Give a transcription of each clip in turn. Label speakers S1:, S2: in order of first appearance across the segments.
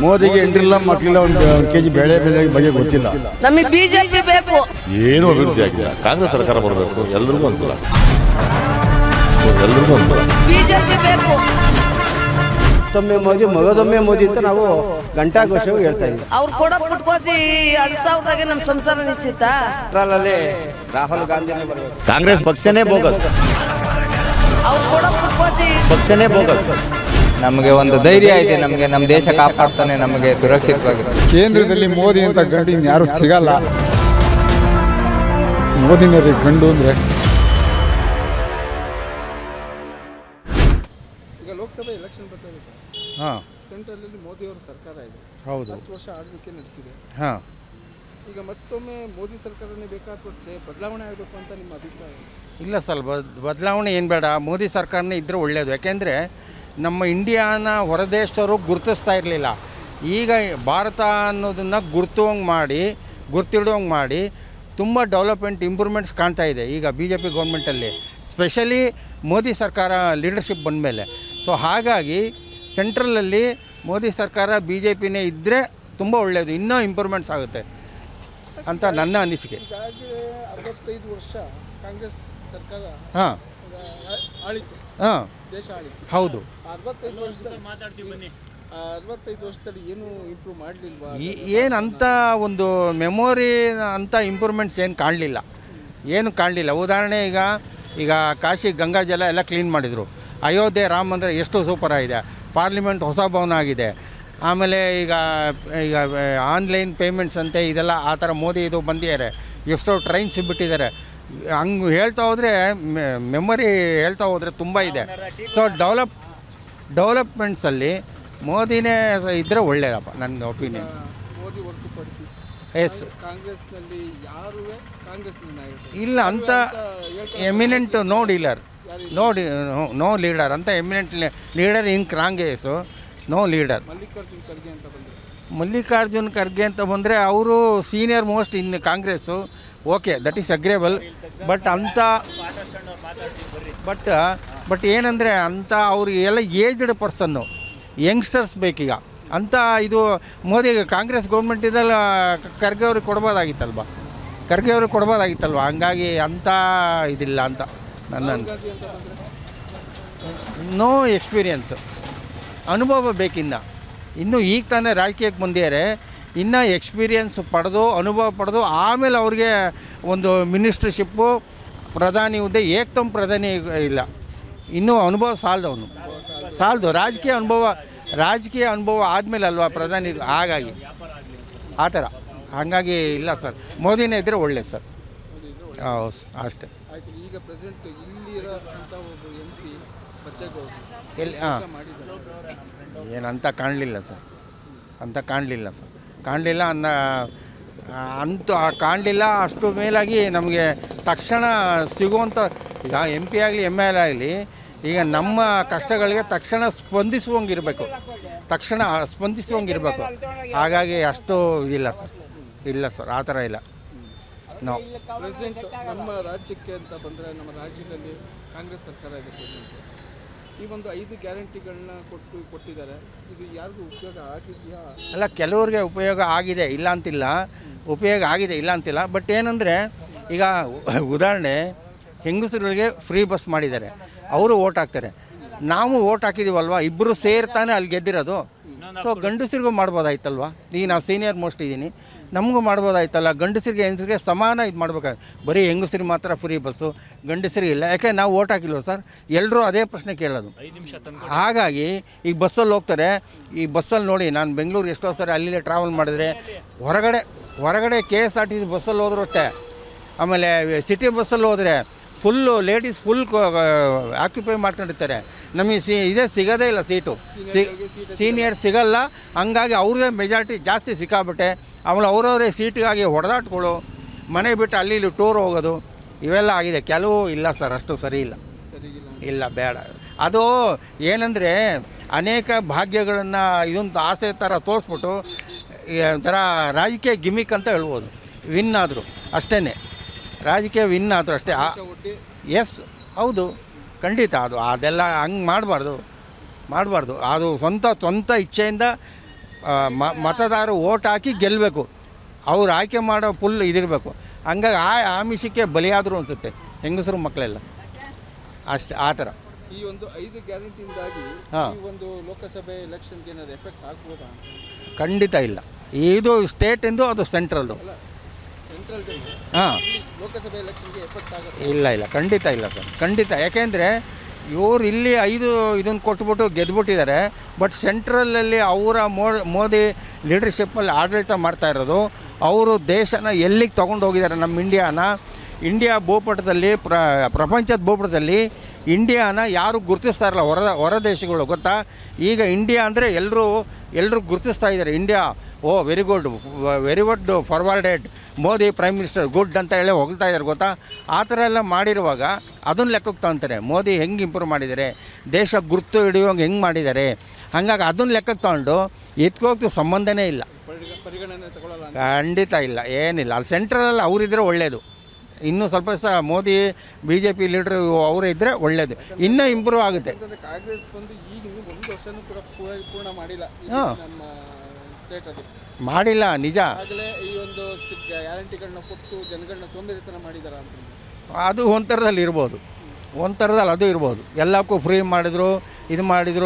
S1: ಮೋದಿಗೆ ಎಂಟ್ರಿಲ್ಲ ಮಕ್ಕಳಿಲ್ಲ ಒಂದು ಕೆ ಜಿ ಬೆಳೆ ಬೆಲೆ ಬಗ್ಗೆ ಗೊತ್ತಿಲ್ಲ
S2: ನಮಗೆ ಬಿಜೆಪಿ ಬೇಕು
S3: ಏನೂ ಅಭಿವೃದ್ಧಿ ಆಗಿಲ್ಲ ಕಾಂಗ್ರೆಸ್ ಸರ್ಕಾರ ಬರಬೇಕು ಎಲ್ರಿಗೂ ಅನುಕೂಲ ಎಲ್ರಿಗೂ ಅನುಕೂಲ
S2: ಬಿಜೆಪಿ ಬೇಕು
S4: ಮತ್ತೊಮ್ಮೆ ಮೋದಿ ಮಗದೊಮ್ಮೆ ಮೋದಿ ಅಂತ ನಾವು ಗಂಟಾಘೋಷವಾಗಿ ಹೇಳ್ತಾ ಇದ್ದೀವಿ
S2: ಅವ್ರು ಕೊಡೋ ಪುಟ್ಕೋಸಿ ಎರಡ್ ಸಾವಿರದಾಗೆ ನಮ್ಮ ಸಂಸಾರ ನಿಶ್ಚಿತ
S4: ಪೆಟ್ರೋಲಲ್ಲಿ ರಾಹುಲ್ ಗಾಂಧಿನೇ ಬರಬೇಕು
S1: ಕಾಂಗ್ರೆಸ್ ಪಕ್ಷನೇ ಬೋಗಸ್
S2: ಅವ್ರು ಕೊಡೋ ಪುಟ್ಕೋಸಿ
S1: ಪಕ್ಷನೇ ಬೋಗಸ್
S5: ನಮಗೆ ಒಂದು ಧೈರ್ಯ ಇದೆ ನಮಗೆ ನಮ್ಮ ದೇಶ ಕಾಪಾಡ್ತಾನೆ ನಮಗೆ ಸುರಕ್ಷಿತವಾಗಿದೆ
S6: ಕೇಂದ್ರದಲ್ಲಿ ಮೋದಿ ಅಂತ ಗಂಡು ಇನ್ಯಾರು ಸಿಗಲ್ಲ ಮೋದಿನೇ ರೀ ಗಂಡು ಅಂದರೆ
S7: ಈಗ ಲೋಕಸಭೆ ಎಲೆಕ್ಷನ್ ಬರ್ತಾ ಇದೆ ಸರ್
S6: ಹಾಂ
S7: ಸೆಂಟ್ರಲಲ್ಲಿ ಮೋದಿಯವರ ಸರ್ಕಾರ ಇದೆ
S6: ಹೌದು
S7: ಹತ್ತು ವರ್ಷ ಆಳ್ವಿಕೆ ನಡೆಸಿದೆ
S6: ಹಾಂ
S7: ಈಗ ಮತ್ತೊಮ್ಮೆ ಮೋದಿ ಸರ್ಕಾರನೇ ಬೇಕಾ ಅಥವಾ ಚೆ- ಬದಲಾವಣೆ ಆಗಬೇಕು ಅಂತ ನಿಮ್ಮ ಅಭಿಪ್ರಾಯ
S8: ಇಲ್ಲ ಸರ್ ಬದ್ ಬದಲಾವಣೆ ಏನು ಬೇಡ ಮೋದಿ ಸರ್ಕಾರನೇ ಇದ್ದರೆ ಒಳ್ಳೆಯದು ಯಾಕೆಂದರೆ ನಮ್ಮ ಇಂಡಿಯಾನ ಹೊರದೇಶದವರು ಗುರುತಿಸ್ತಾ ಇರಲಿಲ್ಲ ಈಗ ಭಾರತ ಅನ್ನೋದನ್ನು ಗುರ್ತುವಂಗೆ ಮಾಡಿ ಗುರ್ತಿಡುವಂಗೆ ಮಾಡಿ ತುಂಬ ಡೆವಲಪ್ಮೆಂಟ್ ಇಂಪ್ರೂವ್ಮೆಂಟ್ಸ್ ಕಾಣ್ತಾ ಇದೆ ಈಗ ಬಿ ಜೆ ಪಿ ಗೌರ್ಮೆಂಟಲ್ಲಿ ಸ್ಪೆಷಲಿ ಮೋದಿ ಸರ್ಕಾರ ಲೀಡರ್ಶಿಪ್ ಬಂದಮೇಲೆ ಸೊ ಹಾಗಾಗಿ ಸೆಂಟ್ರಲಲ್ಲಿ ಮೋದಿ ಸರ್ಕಾರ ಬಿ ಜೆ ಪಿನೇ ಇದ್ದರೆ ತುಂಬ ಒಳ್ಳೆಯದು ಇನ್ನೂ ಇಂಪ್ರೂವ್ಮೆಂಟ್ಸ್ ಆಗುತ್ತೆ ಅಂತ ನನ್ನ ಅನಿಸಿಕೆ
S7: ಈಗಾಗಲೇ ಅರವತ್ತೈದು ವರ್ಷ ಕಾಂಗ್ರೆಸ್ ಸರ್ಕಾರ
S8: ಹಾಂ
S7: ಆ- ಆಳಿತು
S8: ಹಾಂ
S7: ದೇಶ ಆಳಿತು
S8: ಹೌದು
S7: ಅರವತ್ತೈದು ವರ್ಷದಲ್ಲಿ ಆ ಅರವತ್ತೈದು ವರ್ಷದಲ್ಲಿ ಏನು ಇಂಪ್ರೂವ್ ಮಾಡಲಿಲ್ವಾ
S8: ಈ- ಏನಂತ ಒಂದು ಮೆಮೊರಿ ಅಂತ ಇಂಪ್ರೂವ್ಮೆಂಟ್ಸ್ ಏನು ಕಾಣಲಿಲ್ಲ ಏನು ಕಾಣಲಿಲ್ಲ ಉದಾಹರಣೆ ಈಗ ಈಗ ಕಾಶಿ ಗಂಗಾ ಜಲ ಎಲ್ಲ ಕ್ಲೀನ್ ಮಾಡಿದರು ಅಯೋಧ್ಯೆ ರಾಮ ಮಂದಿರ ಎಷ್ಟು ಸೂಪರ್ ಆಗಿದೆ ಪಾರ್ಲಿಮೆಂಟ್ ಹೊಸ ಭವನ ಆಗಿದೆ ಆಮೇಲೆ ಈಗ ಈಗ ಆನ್ಲೈನ್ ಪೇಮೆಂಟ್ಸ್ ಅಂತೆ ಇದೆಲ್ಲ ಆ ಥರ ಮೋದಿ ಇದು ಬಂದಿದ್ದಾರೆ ಎಷ್ಟೋ ಟ್ರೈನ್ಸ್ ಬಿಟ್ಟಿದ್ದಾರೆ ಹಂಗೆ ಹೇಳ್ತಾ ಹೋದರೆ ಮೆಮೊರಿ ಹೇಳ್ತಾ ಹೋದರೆ ತುಂಬ ಇದೆ ಸೊ ಡೆವಲಪ್ ಡೆವಲಪ್ಮೆಂಟ್ಸಲ್ಲಿ ಮೋದಿನೇ ಇದ್ದರೆ ಒಳ್ಳೆಯದಪ್ಪ ನನ್ನ ಒಪಿನಿಯನ್
S7: ಮೋದಿ ಹೊರತುಪಡಿಸಿ
S8: ಎಸ್
S7: ಕಾಂಗ್ರೆಸ್ನಲ್ಲಿ ಯಾರೂ ಕಾಂಗ್ರೆಸ್ ನಾಯಕರು
S8: ಇಲ್ಲ ಅಂತ eminent no dealer no D no leader ಅಂತ eminent leader in Congress no leader
S7: Mallikarjun Kharge ಅಂತ ಬಂದರು
S8: ಮಲ್ಲಿಕಾರ್ಜುನ್ ಖರ್ಗೆ ಅಂತ ಬಂದರೆ ಅವರು senior most in Congress okay that is agreeable but ಅಂಥ ಬಟ್ ಬಟ್ ಏನಂದರೆ ಅಂಥ ಅವ್ರಿಗೆ ಎಲ್ಲ ಏಜ್ಡ್ ಪರ್ಸನ್ನು ಯಂಗ್ಸ್ಟರ್ಸ್ ಬೇಕೀಗ ಅಂಥ ಇದು ಮೋದಿ ಕಾಂಗ್ರೆಸ್ ಗೌರ್ಮೆಂಟ್ ಇದೆಲ್ಲ ಖರ್ಗೆ ಅವ್ರಿಗೆ ಕೊಡ್ಬೋದಾಗಿತ್ತಲ್ವ ಖರ್ಗೆ ಅವ್ರಿಗೆ ಕೊಡ್ಬೋದಾಗಿತ್ತಲ್ವ ಹಂಗಾಗಿ ಅಂಥ ಇದಿಲ್ಲ ಅಂತ ನನ್ನ
S7: ಗಾಂಧಿ ಅಂತ ಬಂದರೆ
S8: ನೋ ಎಕ್ಸ್ಪೀರಿಯನ್ಸು ಅನುಭವ ಬೇಕಿನ್ನ ಇನ್ನು ಈಗ ತಾನೇ ರಾಜಕೀಯಕ್ಕೆ ಬಂದಿದ್ದಾರೆ ಇನ್ನು ಎಕ್ಸ್ಪೀರಿಯನ್ಸ್ ಪಡೆದು ಅನುಭವ ಪಡೆದು ಆಮೇಲೆ ಅವ್ರಿಗೆ ಒಂದು ಮಿನಿಸ್ಟ್ರಿಶಿಪ್ಪು ಪ್ರಧಾನಿ ಹುದ್ದೆ ಏಕ್ತಮ್ ಪ್ರಧಾನಿ ಇಲ್ಲ ಇನ್ನೂ ಅನುಭವ ಸಾಲದು ಅವನು ಸಾಲದು ರಾಜಕೀಯ ಅನುಭವ ರಾಜಕೀಯ ಅನುಭವ ಆದಮೇಲೆ ಅಲ್ವಾ ಪ್ರಧಾನಿ ಹಾಗಾಗಿ ಆ ಥರ ಹಾಗಾಗಿ ಇಲ್ಲ ಸರ್ ಮೋದಿನೇ ಇದ್ದರೆ ಒಳ್ಳೆ ಸರ್ ಹೌದು ಅಷ್ಟೇ
S7: ಆಯ್ತು ಈಗ ಪ್ರೆಸೆಂಟ್ ಇಲ್ಲಿ ಇರೋ ಅಂತ ಒಬ್ಬ ಎಂ ಪಿ ಬಚ್ಚೇಗೌಡರು
S8: ಎಲ್ಲಿ ಹಾಂ
S7: ಮಾಡಿದ್ದಾರೆ
S8: ಏನಂತ ಕಾಣಲಿಲ್ಲ ಸರ್ ಅಂತ ಕಾಣಲಿಲ್ಲ ಸರ್ ಕಾಣಲಿಲ್ಲ ಅನ್ನ ಅಂತೂ ಕಾಣಲಿಲ್ಲ ಅಷ್ಟು ಮೇಲಾಗಿ ನಮಗೆ ತಕ್ಷಣ ಸಿಗುವಂಥ ಈಗ ಎಂ ಪಿ ಆಗಲಿ ಎಮ್ ಎಲ್ ಆಗಲಿ ಈಗ ನಮ್ಮ ಕಷ್ಟಗಳಿಗೆ ತಕ್ಷಣ ಸ್ಪಂದಿಸುವಂಗಿರಬೇಕು ತಕ್ಷಣ ಸ್ಪಂದಿಸುವಂಗಿರಬೇಕು ಹಾಗಾಗಿ ಅಷ್ಟು ಇದಿಲ್ಲ ಸರ್ ಇಲ್ಲ ಸರ್ ಆ ಥರ ಇಲ್ಲ ನೋ
S7: ಪ್ರೆಸೆಂಟ್ ನಮ್ಮ ರಾಜ್ಯಕ್ಕೆ ಅಂತ ಬಂದರೆ ನಮ್ಮ ರಾಜ್ಯದಲ್ಲಿ ಕಾಂಗ್ರೆಸ್ ಸರ್ಕಾರ ಇದೆ ಪ್ರೆಸೆಂಟ್ ಈ ಒಂದು ಐದು ಗ್ಯಾರಂಟಿಗಳನ್ನ ಕೊಟ್ಟು ಕೊಟ್ಟಿದ್ದಾರೆ ಇದು ಯಾರಿಗೂ ಉಪಯೋಗ ಆಗಿದೆಯಾ
S8: ಅಲ್ಲ ಕೆಲವ್ರಿಗೆ ಉಪಯೋಗ ಆಗಿದೆ ಇಲ್ಲ ಅಂತಿಲ್ಲ ಉಪಯೋಗ ಆಗಿದೆ ಇಲ್ಲ ಅಂತಿಲ್ಲ ಬಟ್ ಏನಂದರೆ ಈಗ ಉ- ಉದಾಹರಣೆ ಹೆಂಗಸರುಗಳಿಗೆ ಫ್ರೀ ಬಸ್ ಮಾಡಿದ್ದಾರೆ ಅವರು ಓಟ್ ಹಾಕ್ತಾರೆ ನಾವು ಓಟ್ ಹಾಕಿದ್ದೀವಲ್ವ ಇಬ್ಬರು ಸೇರ್ತಾನೆ ಅಲ್ಲಿ ಗೆದ್ದಿರೋದು ಸೊ ಗಂಡಸರಿಗೂ ಮಾಡ್ಬೋದಾಯ್ತಲ್ವ ಈಗ ನಾವು ಸೀನಿಯರ್ ಮೋಸ್ಟ್ ಇದ್ದೀನಿ ನಮಗೂ ಮಾಡ್ಬೋದಾಯ್ತಲ್ಲ ಗಂಡಸರಿಗೆ ಹೆಂಗಸರಿಗೆ ಸಮಾನ ಇದು ಮಾಡ್ಬೇಕಾಗುತ್ತೆ ಬರೀ ಹೆಂಗಸರಿಗೆ ಮಾತ್ರ ಫ್ರೀ ಬಸ್ಸು ಗಂಡಸರಿಗೆ ಇಲ್ಲ ಯಾಕೆ ನಾವು ಓಟ್ ಹಾಕಿಲ್ವ ಸರ್ ಎಲ್ಲರೂ ಅದೇ ಪ್ರಶ್ನೆ ಕೇಳೋದು ಹಾಗಾಗಿ ಈಗ ಬಸ್ಸಲ್ಲಿ ಹೋಗ್ತಾರೆ ಈ ಬಸ್ಸಲ್ಲಿ ನೋಡಿ ನಾನು ಬೆಂಗಳೂರು ಎಷ್ಟೋ ಸರಿ ಅಲ್ಲಿ ಟ್ರಾವೆಲ್ ಮಾಡಿದ್ರೆ ಹೊರಗಡೆ ಹೊರಗಡೆ K S R T C ಬಸ್ಸಲ್ಲಿ ಹೋದ್ರೂ ಅಷ್ಟೇ ಆಮೇಲೆ ಸಿಟಿ ಬಸ್ಸಲ್ಲಿ ಹೋದರೆ ಫುಲ್ಲು ಲೇಡೀಸ್ ಫುಲ್ ಆಕ್ಯುಪೈ ಮಾಡ್ಕೊಂಡಿರ್ತಾರೆ ನಮಗೆ ಸಿ ಇದೇ ಸಿಗೋದೇ ಇಲ್ಲ ಸೀಟು ಸಿ ಸೀನಿಯರ್ ಸಿಗಲ್ಲ ಹಂಗಾಗಿ ಅವ್ರದ್ದೇ ಮೆಜಾರಿಟಿ ಜಾಸ್ತಿ ಸಿಕ್ಕಾಬಿಟ್ಟೆ ಆಮೇಲೆ ಅವರವರೇ ಸೀಟಿಗಾಗಿ ಹೊಡೆದಾಟ್ಗಳು ಮನೆ ಬಿಟ್ಟು ಅಲ್ಲಿ ಇಲ್ಲಿ ಟೂರ್ ಹೋಗೋದು ಇವೆಲ್ಲ ಆಗಿದೆ ಕೆಲವು ಇಲ್ಲ ಸರ್ ಅಷ್ಟು ಸರಿ ಇಲ್ಲ ಇಲ್ಲ ಬೇಡ ಅದು ಏನಂದರೆ ಅನೇಕ ಭಾಗ್ಯಗಳನ್ನು ಇದೊಂದು ಆಸೆ ಥರ ತೋರಿಸ್ಬಿಟ್ಟು ಈ ಒಂಥರ ರಾಜಕೀಯ ಗಿಮಿಕ್ ಅಂತ ಹೇಳ್ಬೋದು ವಿನ್ ಆದರು ಅಷ್ಟೇ ರಾಜಕೀಯ ವಿನ್ ಆದರು ಅಷ್ಟೇ ಎಸ್ ಹೌದು ಖಂಡಿತ ಅದು ಅದೆಲ್ಲ ಹಂಗೆ ಮಾಡಬಾರ್ದು ಮಾಡಬಾರ್ದು ಅದು ಸ್ವಂತ ಸ್ವಂತ ಇಚ್ಛೆಯಿಂದ ಆ, ಮ- ಮತದಾರರು ಓಟ್ ಹಾಕಿ ಗೆಲ್ಲಬೇಕು ಅವ್ರು ಆಯ್ಕೆ ಮಾಡೋ ಫುಲ್ ಇದಿರಬೇಕು ಹಂಗಾಗಿ ಆ ಆಮಿಷಕ್ಕೆ ಬಲಿಯಾದರು ಅನಿಸುತ್ತೆ ಹೆಂಗಸರು ಮಕ್ಕಳೆಲ್ಲ ಅಷ್ಟು ಆ ಥರ
S7: ಈ ಒಂದು ಐದು ಗ್ಯಾರಂಟಿಯಿಂದಾಗಿ
S8: ಹಾ.
S7: ಈ ಒಂದು ಲೋಕಸಭೆ ಎಲೆಕ್ಷನ್ಗೆ ಏನಾದ್ರು ಎಫೆಕ್ಟ್ ಆಗ್ಬೋದಾ
S8: ಖಂಡಿತ ಇಲ್ಲ ಇದು ಸ್ಟೇಟಿಂದು ಅದು ಸೆಂಟ್ರಲ್ದು
S7: ಸೆಂಟ್ರಲ್
S8: ಹಾಂ
S7: ಲೋಕಸಭೆ ಎಲೆಕ್ಷನ್ಗೆ ಎಫೆಕ್ಟ್ ಆಗುತ್ತೆ
S8: ಇಲ್ಲ ಇಲ್ಲ ಖಂಡಿತ ಇಲ್ಲ ಸರ್ ಖಂಡಿತ ಯಾಕೆಂದರೆ ಇವ್ರು ಇಲ್ಲಿ ಐದು ಇದನ್ನು ಕೊಟ್ಬಿಟ್ಟು ಗೆದ್ಬಿಟ್ಟಿದ್ದಾರೆ ಬಟ್ ಸೆಂಟ್ರಲಲ್ಲಿ ಅವರ ಮೋ ಮೋದಿ ಲೀಡರ್ಶಿಪ್ಪಲ್ಲಿ ಆಡಳಿತ ಮಾಡ್ತಾ ಇರೋದು ಅವರು ದೇಶನ ಎಲ್ಲಿಗೆ ತೊಗೊಂಡು ಹೋಗಿದ್ದಾರೆ ನಮ್ಮ ಇಂಡಿಯಾನ ಇಂಡಿಯಾ ಭೂಪಟದಲ್ಲಿ ಪ್ರ ಪ್ರಪಂಚದ ಭೂಪಟದಲ್ಲಿ ಇಂಡಿಯಾನ ಯಾರು ಗುರುತಿಸ್ತಾ ಇರಲ್ಲ ಹೊರ ಹೊರ ದೇಶಗಳು ಗೊತ್ತಾ ಈಗ ಇಂಡಿಯಾ ಅಂದರೆ ಎಲ್ಲರೂ ಎಲ್ಲರೂ ಗುರುತಿಸ್ತಾ ಇದ್ದಾರೆ India oh very good very good forwarded Modi prime minister good ಅಂತ ಹೇಳಿ ಹೊಗಳ್ತಾ ಇದ್ದಾರೆ ಗೊತ್ತಾ ಆ ಥರ ಎಲ್ಲ ಮಾಡಿರುವಾಗ ಅದನ್ನು ಲೆಕ್ಕಕ್ಕೆ ತಗೊಂತಾರೆ ಮೋದಿ ಹೆಂಗೆ ಇಂಪ್ರೂವ್ ಮಾಡಿದ್ದಾರೆ ದೇಶ ಗುರುತು ಹಿಡಿಯೋಂಗೆ ಹೆಂಗೆ ಮಾಡಿದ್ದಾರೆ ಹಾಗಾಗಿ ಅದನ್ನು ಲೆಕ್ಕಕ್ಕೆ ತಗೊಂಡು ಎತ್ಕೋಗ್ತು ಸಂಬಂಧನೇ ಇಲ್ಲ
S7: ಪರಿಗ- ಪರಿಗಣನೆ ತಗೊಳ್ಳಲ್ಲ ಅಂತ.
S8: ಖಂಡಿತ ಇಲ್ಲ ಏನಿಲ್ಲ ಅಲ್ಲಿ ಸೆಂಟ್ರಲಲ್ಲಿ ಅವರಿದ್ದರೆ ಒಳ್ಳೆಯದು ಇನ್ನೂ ಸ್ವಲ್ಪ ಸಹ ಮೋದಿ ಬಿ ಜೆ ಪಿ ಲೀಡ್ರು ಅವರೇ ಇದ್ದರೆ ಒಳ್ಳೆಯದು ಇನ್ನೂ ಇಂಪ್ರೂವ್ ಆಗುತ್ತೆ
S7: ಯಾಕಂದ್ರೆ ಕಾಂಗ್ರೆಸ್ ಬಂದು ಈಗ ಇನ್ನೂ ಒಂದು ವರ್ಷನೂ ಕೂಡ ಪೂರ ಪೂರ್ಣ ಮಾಡಿಲ್ಲ ಈ
S8: ಹಾ.
S7: ನಮ್ಮ ಸ್ಟೇಟಲ್ಲಿ
S8: ಮಾಡಿಲ್ಲ ನಿಜ
S7: ಆಗಲೇ ಈ ಒಂದು ಗ್ಯಾರಂಟಿಗಳನ್ನ ಕೊಟ್ಟು ಜನಗಳನ್ನ ಸೋಂಬೇರಿತನ ಮಾಡಿದಾರ ಅಂತ
S8: ಅದು ಒಂಥರದಲ್ಲಿ ಇರ್ಬೋದು ಒಂಥರದಲ್ಲಿ ಅದು ಇರ್ಬೋದು ಎಲ್ಲಕ್ಕೂ ಫ್ರೀ ಮಾಡಿದ್ರು ಇದು ಮಾಡಿದರು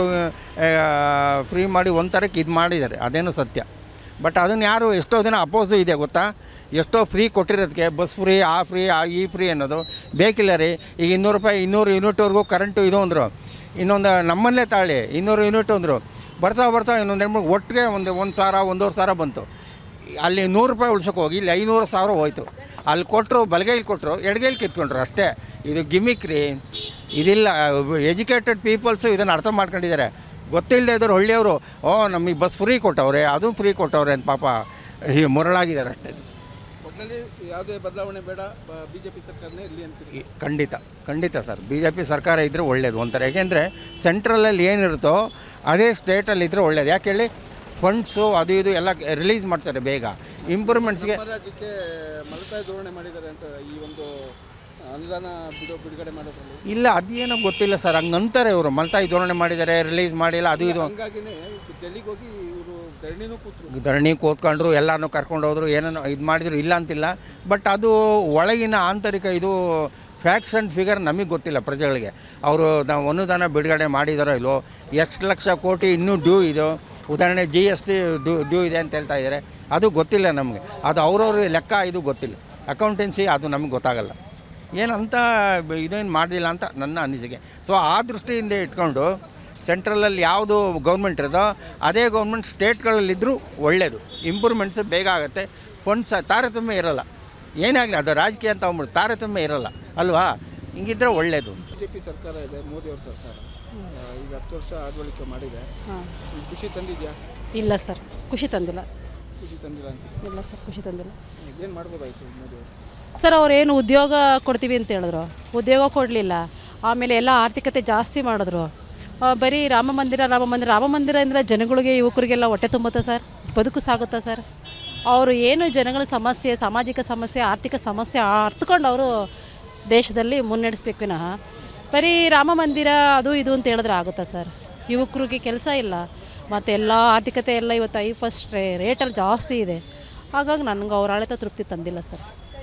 S8: ಫ್ರೀ ಮಾಡಿ ಒಂಥರಕ್ಕೆ ಇದು ಮಾಡಿದ್ದಾರೆ ಅದೇನು ಸತ್ಯ ಬಟ್ ಅದನ್ನು ಯಾರು ಎಷ್ಟೋ ದಿನ ಅಪೋಸು ಇದೆ ಗೊತ್ತಾ ಎಷ್ಟೋ ಫ್ರೀ ಕೊಟ್ಟಿರೋದಕ್ಕೆ ಬಸ್ ಫ್ರೀ ಆ ಫ್ರೀ ಆ ಈ ಫ್ರೀ ಅನ್ನೋದು ಬೇಕಿಲ್ಲ ರೀ ಈಗ ಇನ್ನೂರು ರೂಪಾಯಿ ಇನ್ನೂರು ಯೂನಿಟ್ವರೆಗೂ ಕರೆಂಟು ಇದು ಅಂದರು ಇನ್ನೊಂದು ನಮ್ಮಲ್ಲೇ ತಾಳಿ ಇನ್ನೂರು ಯೂನಿಟ್ ಅಂದರು ಬರ್ತಾ ಬರ್ತಾ ಇನ್ನೊಂದು ಎರಡು ಮೂರು ಒಟ್ಟಿಗೆ ಒಂದು ಒಂದು ಸಾವಿರ ಒಂದೂವರೆ ಸಾವಿರ ಬಂತು ಅಲ್ಲಿ ನೂರು ರೂಪಾಯಿ ಉಳ್ಸೋಕೆ ಹೋಗಿ ಇಲ್ಲಿ ಐನೂರು ಸಾವಿರ ಹೋಯ್ತು ಅಲ್ಲಿ ಕೊಟ್ಟರು ಬಲಗೈಲಿ ಕೊಟ್ಟರು ಎಡಗೈಲಿ ಕಿತ್ಕೊಂಡ್ರು ಅಷ್ಟೇ ಇದು ಗಿಮಿಕ್ ರೀ ಇದಿಲ್ಲ ಎಜುಕೇಟೆಡ್ ಪೀಪಲ್ಸು ಇದನ್ನು ಅರ್ಥ ಮಾಡ್ಕೊಂಡಿದ್ದಾರೆ ಗೊತ್ತಿಲ್ಲದೆ ಇದ್ದವ್ರು ಹಳ್ಳಿಯವರು ಓ ನಮಗೆ ಬಸ್ ಫ್ರೀ ಕೊಟ್ಟವ್ರೆ ಅದು ಫ್ರೀ ಕೊಟ್ಟವ್ರೆ ಅಂತ ಪಾಪ ಈ ಮುರಳಾಗಿದ್ದಾರೆ ಅಷ್ಟೇ
S7: ಒಟ್ಟಿನಲ್ಲಿ ಯಾವುದೇ ಬದಲಾವಣೆ ಬೇಡ ಬಿ ಜೆ ಪಿ ಸರ್ಕಾರನೇ ಇರಲಿ ಅಂತೀರಿ
S8: ಈ- ಖಂಡಿತ ಖಂಡಿತ ಸರ್ ಬಿ ಜೆ ಪಿ ಸರ್ಕಾರ ಇದ್ದರೆ ಒಳ್ಳೇದು ಒಂಥರ ಯಾಕೆಂದರೆ ಸೆಂಟ್ರಲಲ್ಲಿ ಏನಿರುತ್ತೋ ಅದೇ ಸ್ಟೇಟಲ್ಲಿ ಇದ್ದರೆ ಒಳ್ಳೇದು ಯಾಕೆ ಹೇಳಿ ಫಂಡ್ಸು ಅದು ಇದು ಎಲ್ಲ ರಿಲೀಸ್ ಮಾಡ್ತಾರೆ ಬೇಗ ಇಂಪ್ರೂವ್ಮೆಂಟ್ಸ್ಗೆ
S7: ನಮ್ಮ ರಾಜ್ಯಕ್ಕೆ ಮಲತಾಯಿ ಧೋರಣೆ ಮಾಡಿದ್ದಾರೆ ಅಂತ ಈ ಒಂದು ಅನುದಾನ ಬಿಡು ಬಿಡುಗಡೆ ಮಾಡೋದ್ರಲ್ಲಿ
S8: ಇಲ್ಲ ಅದೇನೋ ಗೊತ್ತಿಲ್ಲ ಸರ್ ಹಂಗಂತಾರೆ ಇವರು ಮಲ್ತಾಯಿ ಧೋರಣೆ ಮಾಡಿದ್ದಾರೆ ರಿಲೀಸ್ ಮಾಡಿಲ್ಲ ಅದು ಇದು
S7: ಹಂಗಾಗಿನೇ ಡೆಲ್ಲಿಗೆ ಹೋಗಿ ಇವರು ಧರಣಿನೂ ಕೂತ್ರು
S8: ಧರಣಿ ಕೂತ್ಕೊಂಡ್ರು ಎಲ್ಲನೂ ಕರ್ಕೊಂಡು ಹೋದ್ರು ಏನೇನೋ ಇದು ಮಾಡಿದ್ರು ಇಲ್ಲ ಅಂತಿಲ್ಲ ಬಟ್ ಅದು ಒಳಗಿನ ಆಂತರಿಕ ಇದು ಫ್ಯಾಕ್ಟ್ಸ್ ಆ್ಯಂಡ್ ಫಿಗರ್ ನಮಗೆ ಗೊತ್ತಿಲ್ಲ ಪ್ರಜೆಗಳಿಗೆ ಅವರು ನಾವು ಅನುದಾನ ಬಿಡುಗಡೆ ಮಾಡಿದಾರೋ ಇಲ್ವೋ ಎಷ್ಟು ಲಕ್ಷ ಕೋಟಿ ಇನ್ನೂ ಡ್ಯೂ ಇದು ಉದಾಹರಣೆ G S T due due ಇದೆ ಅಂತ ಹೇಳ್ತಾ ಇದ್ದಾರೆ ಅದು ಗೊತ್ತಿಲ್ಲ ನಮಗೆ ಅದು ಅವ್ರವ್ರ ಲೆಕ್ಕ ಇದು ಗೊತ್ತಿಲ್ಲ ಅಕೌಂಟೆನ್ಸಿ ಅದು ನಮಗೆ ಗೊತ್ತಾಗಲ್ಲ ಏನಂತ ಬ- ಇದೇನು ಮಾಡಲಿಲ್ಲ ಅಂತ ನನ್ನ ಅನಿಸಿಕೆ ಸೊ ಆ ದೃಷ್ಟಿಯಿಂದ ಇಟ್ಕೊಂಡು ಸೆಂಟ್ರಲಲ್ಲಿ ಯಾವುದು ಗೌರ್ಮೆಂಟ್ ಇರೋದೋ ಅದೇ ಗೌರ್ಮೆಂಟ್ ಸ್ಟೇಟ್ಗಳಲ್ಲಿದ್ದರೂ ಒಳ್ಳೆಯದು ಇಂಪ್ರೂವ್ಮೆಂಟ್ಸ್ ಬೇಗ ಆಗುತ್ತೆ ಫಂಡ್ಸ್ ತಾರತಮ್ಯ ಇರೋಲ್ಲ ಏನಾಗಲಿ ಅದು ರಾಜಕೀಯ ಅಂತ ಅಂದ್ಬಿಟ್ಟು ತಾರತಮ್ಯ ಇರೋಲ್ಲ ಅಲ್ವಾ ಹಿಂಗಿದ್ರೆ ಒಳ್ಳೆಯದು
S7: ಬಿ ಜೆ ಪಿ ಸರ್ಕಾರ ಇದೆ ಮೋದಿ ಅವ್ರ ಸರ್ಕಾರ ಆ, ಈಗ ಹತ್ತು ವರ್ಷ ಆಡಳಿಕೆ ಮಾಡಿದೆ ಈ ಖುಷಿ ತಂದಿದ್ಯಾ
S9: ಇಲ್ಲ ಸರ್ ಖುಷಿ ತಂದಿಲ್ಲ
S7: ಖುಷಿ ತಂದಿಲ್ಲ ಅಂತ
S9: ಇಲ್ಲ ಸರ್ ಖುಷಿ ತಂದಿಲ್ಲ
S7: ಏನು ಮಾಡ್ಬೋದಾಯ್ತು ಮೋದಿ ಅವರು
S9: ಸರ್ ಅವ್ರು ಏನು ಉದ್ಯೋಗ ಕೊಡ್ತೀವಿ ಅಂತ ಹೇಳಿದ್ರು ಉದ್ಯೋಗ ಕೊಡಲಿಲ್ಲ ಆಮೇಲೆ ಎಲ್ಲ ಆರ್ಥಿಕತೆ ಜಾಸ್ತಿ ಮಾಡಿದ್ರು ಆ, ಬರೀ ರಾಮ ಮಂದಿರ ರಾಮ ಮಂದಿರ ರಾಮ ಮಂದಿರ ಅಂದರೆ ಜನಗಳಿಗೆ ಯುವಕರಿಗೆಲ್ಲ ಹೊಟ್ಟೆ ತುಂಬುತ್ತಾ ಸರ್ ಬದುಕು ಸಾಗುತ್ತಾ ಸರ್ ಅವರು ಏನು ಜನಗಳ ಸಮಸ್ಯೆ ಸಾಮಾಜಿಕ ಸಮಸ್ಯೆ ಆರ್ಥಿಕ ಸಮಸ್ಯೆ ಅರ್ಥಕೊಂಡು ಅವರು ದೇಶದಲ್ಲಿ ಮುನ್ನಡೆಸ್ಬೇಕು ವಿನಃ ಬರೀ ರಾಮ ಮಂದಿರ ಅದು ಇದು ಅಂತ ಹೇಳಿದ್ರೆ ಆಗುತ್ತಾ ಸರ್ ಯುವಕರಿಗೆ ಕೆಲಸ ಇಲ್ಲ ಮತ್ತು ಎಲ್ಲ ಆರ್ಥಿಕತೆ ಎಲ್ಲ ಇವತ್ತು ಐ ಫಸ್ಟ್ ರೇ ರೇಟಲ್ಲಿ ಜಾಸ್ತಿ ಇದೆ ಹಾಗಾಗಿ ನನಗೆ ಅವ್ರ ಆಡಳಿತ ತೃಪ್ತಿ ತಂದಿಲ್ಲ ಸರ್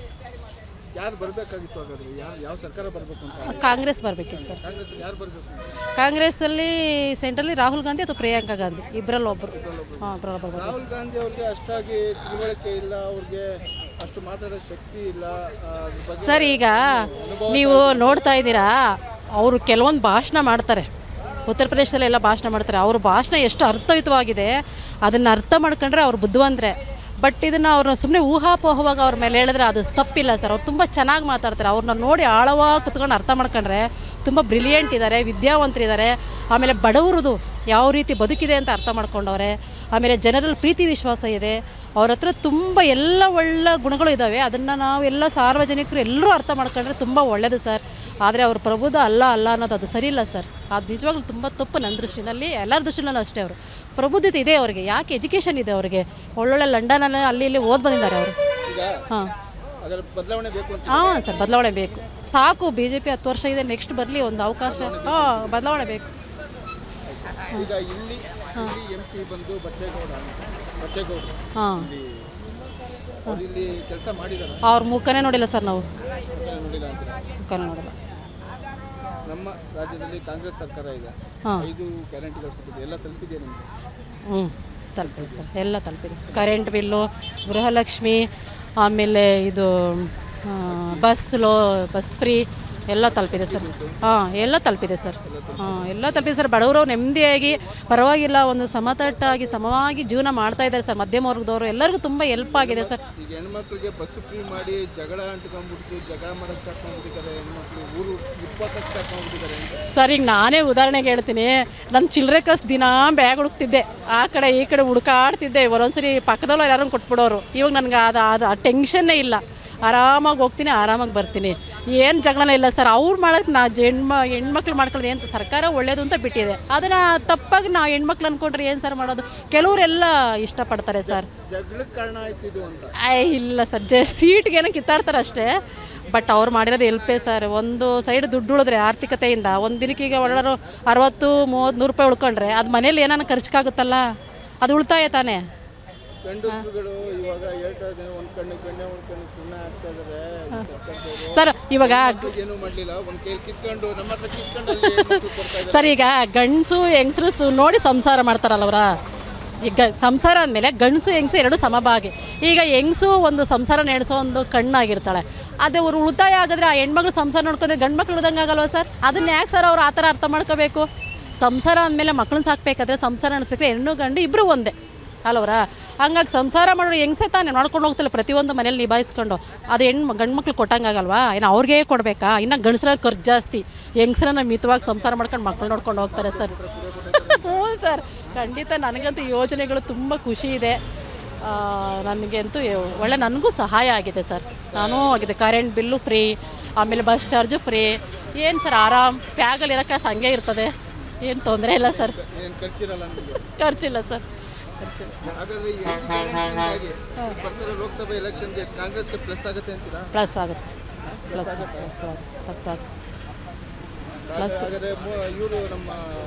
S7: ಯಾರು ಬರಬೇಕಾಗಿತ್ತು ಹಾಗಾದ್ರೆ ಯಾರು ಯಾವ ಸರ್ಕಾರ ಬರಬೇಕು ಅಂತ
S9: ಕಾಂಗ್ರೆಸ್ ಬರಬೇಕಿತ್ತು ಸರ್
S7: ಕಾಂಗ್ರೆಸ್ ಯಾರು ಬರಬೇಕು
S9: ಕಾಂಗ್ರೆಸ್ಸಲ್ಲಿ ಸೆಂಟ್ರಲ್ಲಿ ರಾಹುಲ್ ಗಾಂಧಿ ಅಥವಾ ಪ್ರಿಯಾಂಕಾ ಗಾಂಧಿ ಇಬ್ಬರಲ್ಲಿ ಒಬ್ಬರು ಹಾಂ ಇಬ್ಬರಲ್ಲಿ ಒಬ್ಬರು ಬರ್ಬೇಕು
S7: ರಾಹುಲ್ ಗಾಂಧಿ ಅವ್ರಿಗೆ ಅಷ್ಟಾಗಿ ತಿಳುವಳಿಕೆ ಇಲ್ಲ ಅವ್ರಿಗೆ ಅಷ್ಟು ಮಾತಾಡೋ ಶಕ್ತಿ ಇಲ್ಲ ಆ, ಅದ್ರ ಬಗ್ಗೆ
S9: ಸರ್ ಈಗ ನೀವು ನೋಡ್ತಾ ಇದ್ದೀರಾ ಅವರು ಕೆಲವೊಂದು ಭಾಷಣ ಮಾಡ್ತಾರೆ ಉತ್ತರ ಪ್ರದೇಶದಲ್ಲಿ ಎಲ್ಲ ಭಾಷಣ ಮಾಡ್ತಾರೆ ಅವ್ರ ಭಾಷಣ ಎಷ್ಟು ಅರ್ಥಯುತವಾಗಿದೆ ಅದನ್ನು ಅರ್ಥ ಮಾಡ್ಕೊಂಡ್ರೆ ಅವ್ರು ಬುದ್ಧಿವಂತರೆ ಬಟ್ ಇದನ್ನು ಅವ್ರನ್ನ ಸುಮ್ಮನೆ ಊಹಾಪೋಹವಾಗಿ ಅವ್ರ ಮೇಲೆ ಹೇಳಿದ್ರೆ ಅದು ತಪ್ಪಿಲ್ಲ ಸರ್ ಅವ್ರು ತುಂಬ ಚೆನ್ನಾಗಿ ಮಾತಾಡ್ತಾರೆ ಅವ್ರನ್ನ ನೋಡಿ ಆಳವಾಗಿ ಕುತ್ಕೊಂಡು ಅರ್ಥ ಮಾಡ್ಕೊಂಡ್ರೆ ತುಂಬ ಬ್ರಿಲಿಯಂಟ್ ಇದ್ದಾರೆ ವಿದ್ಯಾವಂತರಿದ್ದಾರೆ ಆಮೇಲೆ ಬಡವರದು ಯಾವ ರೀತಿ ಬದುಕಿದೆ ಅಂತ ಅರ್ಥ ಮಾಡ್ಕೊಂಡವ್ರೆ ಆಮೇಲೆ ಜನರಲ್ಲಿ ಪ್ರೀತಿ ವಿಶ್ವಾಸ ಇದೆ ಅವ್ರ ಹತ್ರ ತುಂಬ ಎಲ್ಲ ಒಳ್ಳೆ ಗುಣಗಳು ಇದ್ದಾವೆ ಅದನ್ನು ನಾವು ಎಲ್ಲ ಸಾರ್ವಜನಿಕರು ಎಲ್ಲರೂ ಅರ್ಥ ಮಾಡ್ಕೊಂಡ್ರೆ ತುಂಬ ಒಳ್ಳೆಯದು ಸರ್ ಆದರೆ ಅವ್ರ ಪ್ರಬುದ್ಧ ಅಲ್ಲ ಅಲ್ಲ ಅನ್ನೋದು ಅದು ಸರಿ ಇಲ್ಲ ಸರ್ ಅದು ನಿಜವಾಗ್ಲೂ ತುಂಬ ತಪ್ಪು ನನ್ನ ದೃಷ್ಟಿನಲ್ಲಿ ಎಲ್ಲರ ದೃಷ್ಟಿನಲ್ಲೂ ಅಷ್ಟೇ ಅವರು ಪ್ರಬುದ್ಧತೆ ಇದೆ ಅವರಿಗೆ ಯಾಕೆ ಎಜುಕೇಷನ್ ಇದೆ ಅವರಿಗೆ ಒಳ್ಳೊಳ್ಳೆ ಲಂಡನಲ್ಲಿ ಅಲ್ಲಿ ಇಲ್ಲಿ ಓದ್ ಬಂದಿದ್ದಾರೆ ಅವರು
S7: ಈಗ
S9: ಹಾಂ
S7: ಅದರ ಬದಲಾವಣೆ ಬೇಕು ಅಂತ
S9: ಹಾಂ ಸರ್ ಬದಲಾವಣೆ ಬೇಕು ಸಾಕು ಬಿ ಜೆ ಪಿ ಹತ್ತು ವರ್ಷ ಇದೆ ನೆಕ್ಸ್ಟ್ ಬರಲಿ ಒಂದು ಅವಕಾಶ ಹಾಂ ಬದಲಾವಣೆ ಬೇಕು
S7: ಈಗ ಇಲ್ಲಿ ಇಲ್ಲಿ ಎಂ ಪಿ ಬಂದು ಬಚ್ಚೇಗೌಡ ಅಂತ ಬಚ್ಚೇಗೌಡರು
S9: ಹಾಂ
S7: ಇಲ್ಲಿ ಅವ್ರು ಇಲ್ಲಿ ಕೆಲಸ ಮಾಡಿದ್ದಾರೆ
S9: ಅವ್ರ ಮುಖನೇ ನೋಡಿಲ್ಲ ಸರ್ ನಾವು
S7: ನೋಡಿಲ್ಲ ಅಂತ
S9: ಮುಖನೇ ನೋಡಿಲ್ಲ
S7: ನಮ್ಮ ರಾಜ್ಯದಲ್ಲಿ ಕಾಂಗ್ರೆಸ್ ಸರ್ಕಾರ ಇದೆ
S9: ಹಾಂ
S7: ಐದು ಗ್ಯಾರಂಟಿಗಳು ಕೊಟ್ಟಿದೆ ಎಲ್ಲ ತಲುಪಿದೆ ನಿಮಗೆ
S9: ಹ್ಞೂ ತಲುಪಿದೆ ಸರ್ ಎಲ್ಲ ತಲುಪಿದೆ ಕರೆಂಟ್ ಬಿಲ್ಲು ಗೃಹಲಕ್ಷ್ಮಿ ಆಮೇಲೆ ಇದು ಆ, ಬಸ್ ಲೋ ಬಸ್ ಫ್ರೀ ಎಲ್ಲ ತಲುಪಿದೆ ಸರ್ ಹಾಂ ಎಲ್ಲ ತಲುಪಿದೆ ಸರ್ ಹಾಂ ಎಲ್ಲ ತಲುಪಿದೆ ಸರ್ ಬಡವರು ನೆಮ್ಮದಿಯಾಗಿ ಪರವಾಗಿಲ್ಲ ಒಂದು ಸಮತಟ್ಟಾಗಿ ಸಮವಾಗಿ ಜೀವನ ಮಾಡ್ತಾ ಇದ್ದಾರೆ ಸರ್ ಮಧ್ಯಮ ವರ್ಗದವರು ಎಲ್ಲರಿಗೂ ತುಂಬ ಹೆಲ್ಪ್ ಆಗಿದೆ ಸರ್
S7: ಈಗ ಹೆಣ್ಮಕ್ಳಿಗೆ ಬಸ್ ಫ್ರೀ ಮಾಡಿ ಜಗಳ ಅಂಟ್ಕೊಂಡ್ಬಿಟ್ಟು ಜಗಳ ಮಾಡಕ್ಕೆ ಸ್ಟಾರ್ಟ್ ಮಾಡ್ಬಿಟ್ಟಿದ್ದಾರೆ ಹೆಣ್ಮಕ್ಳು ಊರು ಇಪ್ಪತ್ತಕ್ಕೆ ಸ್ಟಾರ್ಟ್ ಮಾಡ್ಬಿಟ್ಟಿದ್ದಾರೆ ಅಂತ
S9: ಸರ್ ಈಗ ನಾನೇ ಉದಾಹರಣೆಗೆ ಹೇಳ್ತೀನಿ ನನ್ನ ಚಿಲ್ಲರೆ ಕಸ್ ದಿನ ಬ್ಯಾಗ್ ಹುಡುಕ್ತಿದ್ದೆ ಆ ಕಡೆ ಈ ಕಡೆ ಹುಡುಕಾಡ್ತಿದ್ದೆ ಒಂದೊಂದ್ಸರಿ ಪಕ್ಕದಲ್ಲೂ ಯಾರನ್ನು ಕೊಟ್ಬಿಡೋರು ಇವಾಗ ನನಗೆ ಅದು ಅದು ಆ ಟೆನ್ಷನ್ನೇ ಇಲ್ಲ ಆರಾಮಾಗಿ ಹೋಗ್ತೀನಿ ಆರಾಮಾಗಿ ಬರ್ತೀನಿ ಏನು ಜಗಳನೇ ಇಲ್ಲ ಸರ್ ಅವ್ರು ಮಾಡೋದು ನಾ ಹೆಣ್ಮ ಹೆಣ್ಮಕ್ಳು ಮಾಡ್ಕೊಳ್ಳೋದು ಏನು ಸರ್ಕಾರ ಒಳ್ಳೇದು ಅಂತ ಬಿಟ್ಟಿದೆ ಅದನ್ನು ತಪ್ಪಾಗಿ ನಾವು ಹೆಣ್ಮಕ್ಳು ಅಂದ್ಕೊಂಡ್ರೆ ಏನು ಸರ್ ಮಾಡೋದು ಕೆಲವರೆಲ್ಲ ಇಷ್ಟಪಡ್ತಾರೆ ಸರ್
S7: ಜಗಳಕ್ಕೆ ಕಾರಣ ಆಯ್ತು ಇದು ಅಂತ
S9: ಐ ಇಲ್ಲ ಸರ್ ಜಸ್ಟ್ ಸೀಟ್ಗೆ ಏನೋ ಕಿತ್ತಾಡ್ತಾರೆ ಅಷ್ಟೇ ಬಟ್ ಅವ್ರು ಮಾಡಿರೋದು ಎಲ್ಪೇ ಸರ್ ಒಂದು ಸೈಡ್ ದುಡ್ಡು ಉಳಿದ್ರೆ ಆರ್ಥಿಕತೆಯಿಂದ ಒಂದು ದಿನಕ್ಕೆ ಈಗ ಒಳ್ಳಾರು ಅರವತ್ತು ಮೂವತ್ತು ನೂರು ರೂಪಾಯಿ ಉಳ್ಕೊಂಡ್ರೆ ಅದು ಮನೇಲಿ ಏನಾನ ಖರ್ಚಾಗುತ್ತಲ್ಲ ಅದು ಉಳಿತಾಯ ತಾನೇ
S7: ಗಂಡಸರುಗಳು ಇವಾಗ ಹೇಳ್ತಾ ಇದ್ದಾರೆ ಒಂದ್ ಕಣ್ಣಿಗೆ ಬೆಣ್ಣೆ ಒಂದ್ ಕಣ್ಣಿಗೆ ಸುಣ್ಣ ಹಾಕ್ತಾ ಇದಾರೆ ಈ ಸರ್ಕಾರದವರು
S9: ಸರ್ ಇವಾಗ
S7: ಏನೂ ಮಾಡ್ಲಿಲ್ಲ ಒಂದ್ ಕೈಲಿ ಕಿತ್ಕೊಂಡು ನಮ್ಮ ಹತ್ರ ಕಿತ್ಕೊಂಡು ಅಲ್ಲಿ ಹೆಣ್ಮಕ್ಳು ಕೊಡ್ತಾ ಇದ್ದಾರೆ
S9: ಸರ್ ಈಗ ಗಂಡಸು ಹೆಂಗಸರು ನೋಡಿ ಸಂಸಾರ ಮಾಡ್ತಾರಲ್ಲವ್ರ ಈಗ ಸಂಸಾರ ಅಂದಮೇಲೆ ಗಂಡಸು ಹೆಂಗಸು ಎರಡು ಸಮಭಾಗಿ ಈಗ ಹೆಂಗಸು ಒಂದು ಸಂಸಾರ ನಡೆಸೋ ಒಂದು ಕಣ್ಣಾಗಿರ್ತಾಳೆ ಅದೇ ಅವ್ರು ಉಳಿತಾಯ ಆಗಿದ್ರೆ ಆ ಹೆಣ್ಮಕ್ಳು ಸಂಸಾರ ನೋಡ್ಕೊಂಡ್ರೆ ಗಂಡು ಮಕ್ಳು ಉಳ್ದಂಗೆ ಆಗಲ್ವ ಸರ್ ಅದನ್ನ ಯಾಕೆ ಸರ್ ಅವ್ರು ಆ ಥರ ಅರ್ಥ ಮಾಡ್ಕೋಬೇಕು ಸಂಸಾರ ಅಂದಮೇಲೆ ಮಕ್ಳನ್ನ ಸಾಕ್ಬೇಕಾದ್ರೆ ಸಂಸಾರ ನಡೆಸ್ಬೇಕಾದ್ರೆ ಹೆಣ್ಣು ಗಂಡು ಇಬ್ಬರು ಒಂದೇ ಅಲ್ವರ ಹಂಗಾಗಿ ಸಂಸಾರ ಮಾಡೋರು ಹೆಂಗಸೆ ತಾನೇ ಮಾಡ್ಕೊಂಡು ಹೋಗ್ತಿಲ್ಲ ಪ್ರತಿಯೊಂದು ಮನೇಲಿ ನಿಭಾಯಿಸ್ಕೊಂಡು ಅದು ಹೆಣ್ಣು ಗಂಡು ಮಕ್ಳು ಕೊಟ್ಟಂಗಾಗಲ್ವಾ ಇನ್ನು ಅವ್ರಿಗೆ ಕೊಡಬೇಕಾ ಇನ್ನು ಗಂಡಸ್ರ ಖರ್ಚು ಜಾಸ್ತಿ ಹೆಂಗಸ್ರನ್ನ ಮಿತವಾಗಿ ಸಂಸಾರ ಮಾಡ್ಕೊಂಡು ಮಕ್ಳು ನೋಡ್ಕೊಂಡು ಹೋಗ್ತಾರೆ ಸರ್ ಹ್ಞೂ ಸರ್ ಖಂಡಿತ ನನಗಂತೂ ಯೋಜನೆಗಳು ತುಂಬ ಖುಷಿ ಇದೆ ಆ, ನನಗಂತೂ ಒಳ್ಳೆ ನನಗೂ ಸಹಾಯ ಆಗಿದೆ ಸರ್ ನಾನು ಆಗಿದೆ ಕರೆಂಟ್ ಬಿಲ್ಲು ಫ್ರೀ ಆಮೇಲೆ ಬಸ್ ಚಾರ್ಜು ಫ್ರೀ ಏನು ಸರ್ ಆರಾಮ್ ಬ್ಯಾಗಲ್ಲಿ ಇರೋಕ್ಕೆ ಹಂಗೆ ಇರ್ತದೆ ಏನು ತೊಂದರೆ ಇಲ್ಲ ಸರ್
S7: ಏನ್ ಖರ್ಚಿರಲ್ಲ ನಿಮಗೆ
S9: ಖರ್ಚಿಲ್ಲ ಸರ್ ಖರ್ಚಿಲ್ಲ
S7: ಹಾಗಾದ್ರೆ ಈ ಐದು ಗ್ಯಾರಂಟಿಯಿಂದಾಗಿ ಬರ್ತಿರೋ ಲೋಕಸಭಾ ಎಲೆಕ್ಷನ್ಗೆ ಕಾಂಗ್ರೆಸ್ಗೆ ಪ್ಲಸ್ ಆಗುತ್ತೆ ಅಂತೀರಾ
S9: ಪ್ಲಸ್ ಆಗುತ್ತೆ ಪ್ಲಸ್ ಪ್ಲಸ್ ಆಗುತ್ತೆ ಪ್ಲಸ್ ಆಗುತ್ತೆ ಪ್ಲಸ್
S7: ಹಾಗಾದ್ರೆ ಇವರು ನಮ್ಮ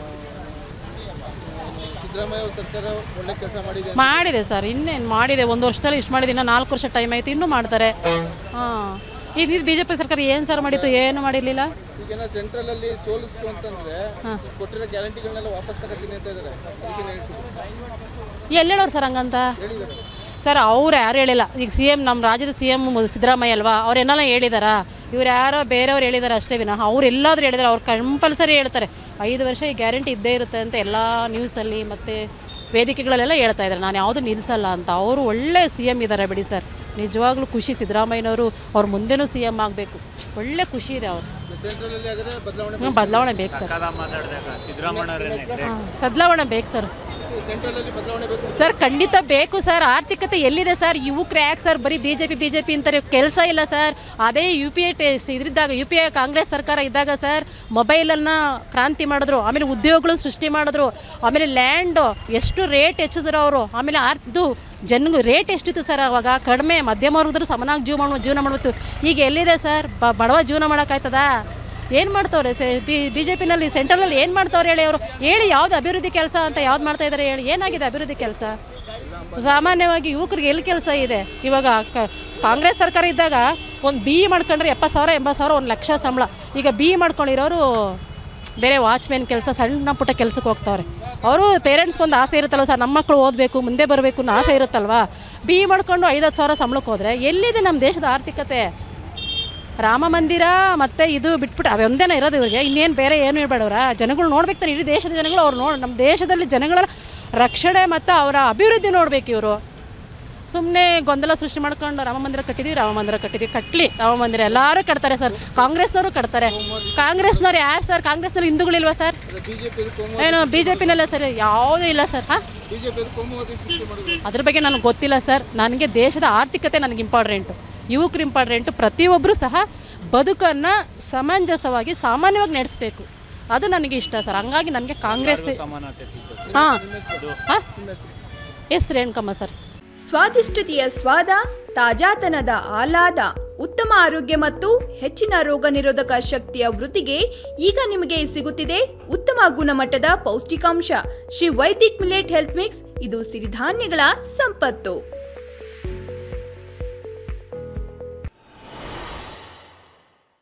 S7: ಸಿದ್ದರಾಮಯ್ಯ ಅವ್ರ ಸರ್ಕಾರ ಒಳ್ಳೆ ಕೆಲಸ ಮಾಡಿದೆ
S9: ಮಾಡಿದೆ ಸರ್ ಇನ್ನೇನು ಮಾಡಿದೆ ಒಂದು ವರ್ಷದಲ್ಲಿ ಇಷ್ಟು ಮಾಡಿದೆ ಇನ್ನು ನಾಲ್ಕು ವರ್ಷ ಟೈಮ್ ಆಯ್ತು ಇನ್ನೂ ಮಾಡ್ತಾರೆ ಹಾಂ ಇದು ಬಿ ಜೆ ಪಿ ಸರ್ಕಾರ ಏನು ಸರ್ ಮಾಡಿತ್ತು ಏನು ಮಾಡಿರಲಿಲ್ಲ
S7: ಈಗೇನ ಸೆಂಟ್ರಲ್ ಅಲ್ಲಿ ಸೋಲಿಸ್ತು ಅಂತಂದ್ರೆ ಕೊಟ್ಟಿರೋ ಗ್ಯಾರಂಟಿಗಳನ್ನೆಲ್ಲ ವಾಪಸ್ ತಗೋತೀನಿ ಅಂತ ಇದ್ದಾರೆ ಅದಕ್ಕೆ ಹೇಳ್ತೀನಿ
S9: ಎಲ್ಲಿ ಹೇಳೋರು ಸರ್ ಹಂಗಂತ ಸರ್ ಅವ್ರು ಯಾರು ಹೇಳಿಲ್ಲ ಈಗ ಸಿ ಎಮ್ ನಮ್ಮ ರಾಜ್ಯದ ಸಿ ಎಮ್ ಸಿದ್ದರಾಮಯ್ಯ ಅಲ್ವಾ ಅವ್ರು ಏನೆಲ್ಲ ಹೇಳಿದಾರಾ ಇವ್ರು ಯಾರೋ ಬೇರೆಯವ್ರು ಹೇಳಿದ್ದಾರೆ ಅಷ್ಟೇ ವಿನಃ ಅವ್ರು ಎಲ್ಲಾದರೂ ಹೇಳಿದಾರೆ ಅವ್ರು ಕಂಪಲ್ಸರಿ ಹೇಳ್ತಾರೆ ಐದು ವರ್ಷ ಈ ಗ್ಯಾರಂಟಿ ಇದ್ದೇ ಇರುತ್ತೆ ಅಂತ ಎಲ್ಲ ನ್ಯೂಸಲ್ಲಿ ಮತ್ತು ವೇದಿಕೆಗಳಲ್ಲೆಲ್ಲ ಹೇಳ್ತಾ ಇದ್ದಾರೆ ನಾನು ಯಾವುದು ನಿಲ್ಲಿಸಲ್ಲ ಅಂತ ಅವರು ಒಳ್ಳೆ ಸಿ ಎಮ್ ಇದ್ದಾರೆ ಬಿಡಿ ಸರ್ ನಿಜವಾಗ್ಲೂ ಖುಷಿ ಸಿದ್ದರಾಮಯ್ಯನವರು ಅವ್ರು ಮುಂದೆನೂ ಸಿ ಎಮ್ ಆಗಬೇಕು ಒಳ್ಳೆ ಖುಷಿ ಇದೆ ಅವರು
S7: ಸೆಂಟ್ರಲ್ ಅಲ್ಲಿ ಹಾಗಾದ್ರೆ ಬದಲಾವಣೆ
S9: ಹ್ಞೂ ಬದಲಾವಣೆ ಬೇಕು ಸರ್ ಹಾಂ ಬದಲಾವಣೆ ಬೇಕು ಸರ್
S7: ಸೆಂಟ್ರಲ್ ಅಲ್ಲಿ ಬದಲಾವಣೆ ಬೇಕು
S9: ಸರ್ ಖಂಡಿತ ಬೇಕು ಸರ್ ಆರ್ಥಿಕತೆ ಎಲ್ಲಿದೆ ಸರ್ ಯುವಕರು ಯಾಕೆ ಸರ್ ಬರೀ B J P B J P ಅಂತಾರೆ ಕೆಲಸ ಇಲ್ಲ ಸರ್ ಅದೇ ಯು ಪಿ ಐ ಇದ್ರಿದ್ದಾಗ ಯು ಪಿ ಐ ಕಾಂಗ್ರೆಸ್ ಸರ್ಕಾರ ಇದ್ದಾಗ ಸರ್ ಮೊಬೈಲನ್ನು ಕ್ರಾಂತಿ ಮಾಡಿದ್ರು ಆಮೇಲೆ ಉದ್ಯೋಗಗಳನ್ನು ಸೃಷ್ಟಿ ಮಾಡಿದ್ರು ಆಮೇಲೆ ಲ್ಯಾಂಡು ಎಷ್ಟು ರೇಟ್ ಹೆಚ್ಚಿದ್ರು ಅವರು ಆಮೇಲೆ ಆರ್ ಇದು ಜನಗೂ ರೇಟ್ ಎಷ್ಟಿತ್ತು ಸರ್ ಅವಾಗ ಕಡಿಮೆ ಮಧ್ಯಮ ವರ್ಗದ್ರು ಸಮನಾಗಿ ಜೀವ ಮಾಡೋ ಜೀವನ ಮಾಡ್ಬೋದು ಈಗ ಎಲ್ಲಿದೆ ಸರ್ ಬ ಬಡವ ಜೀವನ ಮಾಡೋಕ್ಕಾಯ್ತದಾ ಏನು ಮಾಡ್ತವ್ರೆ ಸೆ ಬಿ ಬಿ ಜೆ ಪಿನಲ್ಲಿ ಸೆಂಟ್ರಲಲ್ಲಿ ಏನು ಮಾಡ್ತವ್ರೆ ಹೇಳಿ ಅವರು ಹೇಳಿ ಯಾವ್ದು ಅಭಿವೃದ್ಧಿ ಕೆಲಸ ಅಂತ ಯಾವ್ದು ಮಾಡ್ತಾ ಇದ್ದಾರೆ ಹೇಳಿ ಏನಾಗಿದೆ ಅಭಿವೃದ್ಧಿ ಕೆಲಸ ಸಾಮಾನ್ಯವಾಗಿ ಯುವಕರಿಗೆ ಎಲ್ಲಿ ಕೆಲಸ ಇದೆ ಇವಾಗ ಕ- ಕಾಂಗ್ರೆಸ್ ಸರ್ಕಾರ ಇದ್ದಾಗ ಒಂದು ಬಿ ಇ ಮಾಡ್ಕೊಂಡ್ರೆ ಎಪ್ಪತ್ತು ಸಾವಿರ ಎಂಬತ್ತು ಸಾವಿರ ಒಂದು ಲಕ್ಷ ಸಂಬಳ ಈಗ ಬಿ ಇ ಮಾಡ್ಕೊಂಡಿರೋರು ಬೇರೆ ವಾಚ್ಮೆನ್ ಕೆಲಸ ಸಣ್ಣ ಪುಟ್ಟ ಕೆಲಸಕ್ಕೆ ಹೋಗ್ತಾವ್ರೆ ಅವರು ಪೇರೆಂಟ್ಸ್ಗೆ ಒಂದು ಆಸೆ ಇರುತ್ತಲ್ವ ಸರ್ ನಮ್ಮ ಮಕ್ಕಳು ಓದಬೇಕು ಮುಂದೆ ಬರಬೇಕು ಅನ್ನೋ ಆಸೆ ಇರುತ್ತಲ್ವಾ ಬಿ ಇ ಮಾಡ್ಕೊಂಡು ಐದತ್ತು ಸಾವಿರ ಸಂಬಳಕ್ಕೆ ಹೋದರೆ ಎಲ್ಲಿದೆ ನಮ್ಮ ದೇಶದ ಆರ್ಥಿಕತೆ ರಾಮ ಮಂದಿರ ಮತ್ತು ಇದು ಬಿಟ್ಬಿಟ್ಟು ಅವೊಂದೇನ ಇರೋದು ಇವ್ರಿಗೆ ಇನ್ನೇನು ಬೇರೆ ಏನು ಇರಬೇಡವ್ರ ಜನಗಳು ನೋಡ್ಬೇಕು ತಾನೆ ಇಡೀ ದೇಶದ ಜನಗಳು ಅವ್ರು ನೋಡಿ ನಮ್ಮ ದೇಶದಲ್ಲಿ ಜನಗಳ ರಕ್ಷಣೆ ಮತ್ತು ಅವರ ಅಭಿವೃದ್ಧಿ ನೋಡ್ಬೇಕು ಇವರು ಸುಮ್ಮನೆ ಗೊಂದಲ ಸೃಷ್ಟಿ ಮಾಡ್ಕೊಂಡು ರಾಮ ಮಂದಿರ ಕಟ್ಟಿದ್ದೀವಿ ರಾಮ ಮಂದಿರ ಕಟ್ಟಿದ್ದೀವಿ ಕಟ್ಟಲಿ ರಾಮ ಮಂದಿರ ಎಲ್ಲರೂ ಕಟ್ತಾರೆ ಸರ್ ಕಾಂಗ್ರೆಸ್ನವರು ಕಟ್ತಾರೆ ಕಾಂಗ್ರೆಸ್ನವ್ರು ಯಾರು ಸರ್ ಕಾಂಗ್ರೆಸ್ನವ್ರು ಹಿಂದೂಗಳಿಲ್ವಾ ಸರ್
S7: ಬಿಜೆಪಿ ಕೋಮು
S9: ಏನು ಬಿ ಜೆ ಪಿನಲ್ಲ ಸರ್ ಯಾವುದೂ ಇಲ್ಲ ಸರ್ ಹಾಂ
S7: ಬಿಜೆಪಿ ಕೋಮುವಾದಿ ಸೃಷ್ಟಿ ಮಾಡಿದ್ರು
S9: ಅದ್ರ ಬಗ್ಗೆ ನನಗೆ ಗೊತ್ತಿಲ್ಲ ಸರ್ ನನಗೆ ದೇಶದ ಆರ್ಥಿಕತೆ ನನಗೆ ಇಂಪಾರ್ಟೆಂಟು ಯುವಕರು ಇಂಪಾರ್ಟೆಂಟು ಪ್ರತಿಯೊಬ್ಬರು ಸಹ ಬದುಕನ್ನು ಸಮಂಜಸವಾಗಿ ಸಾಮಾನ್ಯವಾಗಿ ನಡೆಸಬೇಕು ಅದು ನನಗೆ ಇಷ್ಟ ಸರ್ ಹಂಗಾಗಿ ನನಗೆ ಕಾಂಗ್ರೆಸ್ ಹಾಂ ಹಾಂ ಎಸ್ ರೇಣುಕಮ್ಮ ಸರ್
S10: ಸ್ವಾದಿಷ್ಟತೆಯ ಸ್ವಾದ ತಾಜಾತನದ ಆಹ್ಲಾದ ಉತ್ತಮ ಆರೋಗ್ಯ ಮತ್ತು ಹೆಚ್ಚಿನ ರೋಗ ನಿರೋಧಕ ಶಕ್ತಿಯ ವೃದ್ಧಿಗೆ ಈಗ ನಿಮಗೆ ಸಿಗುತ್ತಿದೆ ಉತ್ತಮ ಗುಣಮಟ್ಟದ ಪೌಷ್ಟಿಕಾಂಶ Shri Vaidik millet health mix ಇದು ಸಿರಿಧಾನ್ಯಗಳ ಸಂಪತ್ತು